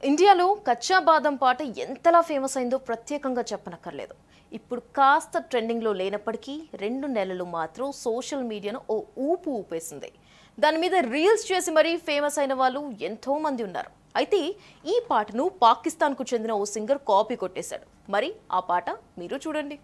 ఇండియాలో కచ్చా బాదం పాట ఎంతలా ఫేమస్ అయిందో ప్రత్యేకంగా చెప్పనక్కర్లేదు ఇప్పుడు కాస్త ట్రెండింగ్లో లేనప్పటికీ రెండు నెలలు మాత్రం సోషల్ మీడియాను ఓ ఊపు ఊపేసింది దాని మీద రీల్స్ చేసి మరీ ఫేమస్ అయిన వాళ్ళు ఎంతో మంది ఉన్నారు అయితే ఈ పాటను పాకిస్తాన్కు చెందిన ఓ సింగర్ కాపీ కొట్టేశాడు మరి ఆ పాట మీరు చూడండి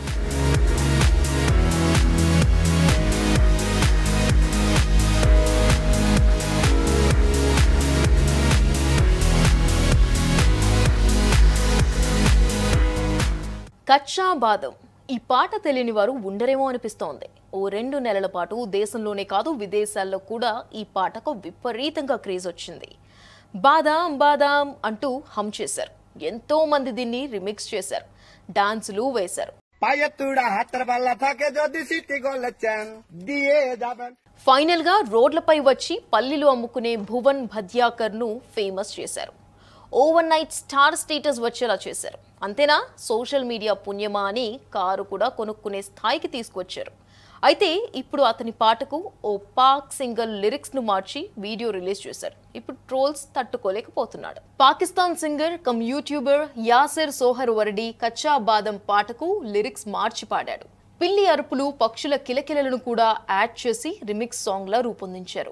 కచ్చా బాదం ఈ పాట తెలియని వారు ఉండరేమో అనిపిస్తోంది ఓ రెండు నెలల పాటు దేశంలోనే కాదు విదేశాల్లో కూడా ఈ పాటకు విపరీతంగా క్రేజ్ వచ్చింది బాదాం బాదాం అంటూ హమ్ చేశారు ఎంతో మంది దీన్ని రిమిక్స్ చేశారు డాన్సులు వేశారు পায়েতুড়া হাতের পাল্লা থাকে যদি সিটি গলেছেন দিয়ে যাবেন ఫైనల్ గా రోడ్లపై వచ్చి పల్లీలు అమ్ముకునే భువన్ భద్యాకర్ ను ఫేమస్ చేశారు ఓవర్ నైట్ స్టార్ స్టేటస్ వచ్చేలా చేశారు అంతేనా సోషల్ మీడియా పుణ్యమా అని కారు కూడా కొనుక్కునే స్థాయికి తీసుకొచ్చారు అయితే ఇప్పుడు అతని పాటకు ఓ పాక్ సింగర్ లిరిక్స్ ను మార్చి వీడియో రిలీజ్ చేశారు ఇప్పుడు ట్రోల్స్ తట్టుకోలేకపోతున్నాడు Pakistan singer cum YouTuber Yasir Soharwardi Kacha Badam పాటకు లిరిక్స్ మార్చి పాడాడు పిల్లి అరుపులు పక్షుల కిలకిలలను కూడా యాడ్ చేసి రిమిక్స్ సాంగ్ లా రూపొందించారు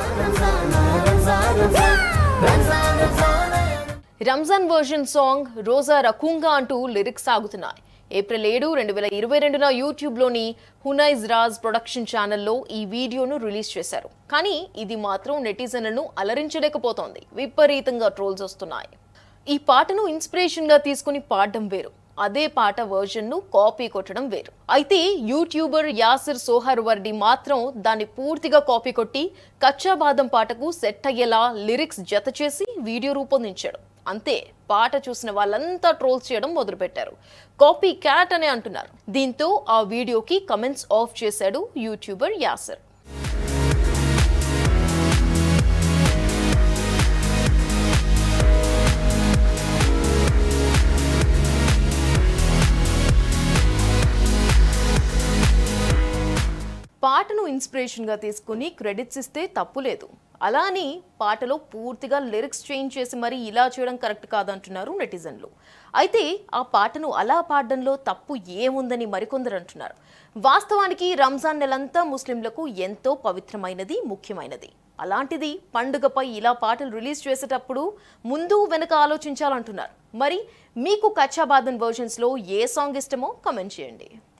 రంజాన్ వర్షన్ సాంగ్ రోజా రకుంగా అంటూ లిరిక్స్ సాగుతున్నాయి ఏప్రిల్ ఏడు రెండు వేల ఇరవై రెండున యూట్యూబ్లోని హునైజ్ రాజ్ ప్రొడక్షన్ ఛానల్లో ఈ వీడియోను రిలీజ్ చేశారు కానీ ఇది మాత్రం నెటిజన్లను అలరించలేకపోతోంది విపరీతంగా ట్రోల్స్ వస్తున్నాయి ఈ పాటను ఇన్స్పిరేషన్ గా తీసుకుని పాడడం వేరు అదే పాట వర్జన్ ను కాపీ కొట్టడం వేరు అయితే యూట్యూబర్ యాసిర్ సోహర్ వర్డి మాత్రం దాన్ని పూర్తిగా కాపీ కొట్టి కచ్చా బాదం పాటకు సెట్ అయ్యేలా లిరిక్స్ జత చేసి వీడియో రూపొందించాడు అంతే పాట చూసిన వాళ్ళంతా ట్రోల్స్ చేయడం మొదలుపెట్టారు కాపీ క్యాట్ అనే అంటున్నారు దీంతో ఆ వీడియోకి కమెంట్స్ ఆఫ్ చేశాడు యూట్యూబర్ యాసిర్ పాటను ఇన్స్పిరేషన్ గా తీసుకుని క్రెడిట్స్ ఇస్తే తప్పు లేదు అలా అని పాటలో పూర్తిగా లిరిక్స్ చేంజ్ చేసి మరి ఇలా చేయడం కరెక్ట్ కాదంటున్నారు నెటిజన్లు అయితే ఆ పాటను అలా పాడడంలో తప్పు ఏముందని మరికొందరు అంటున్నారు వాస్తవానికి రంజాన్ నెలంతా ముస్లింలకు ఎంతో పవిత్రమైనది ముఖ్యమైనది అలాంటిది పండుగపై ఇలా పాటలు రిలీజ్ చేసేటప్పుడు ముందు వెనక ఆలోచించాలంటున్నారు మరి మీకు కచ్చాబాదన్ వర్షన్స్లో ఏ సాంగ్ ఇష్టమో కమెంట్ చేయండి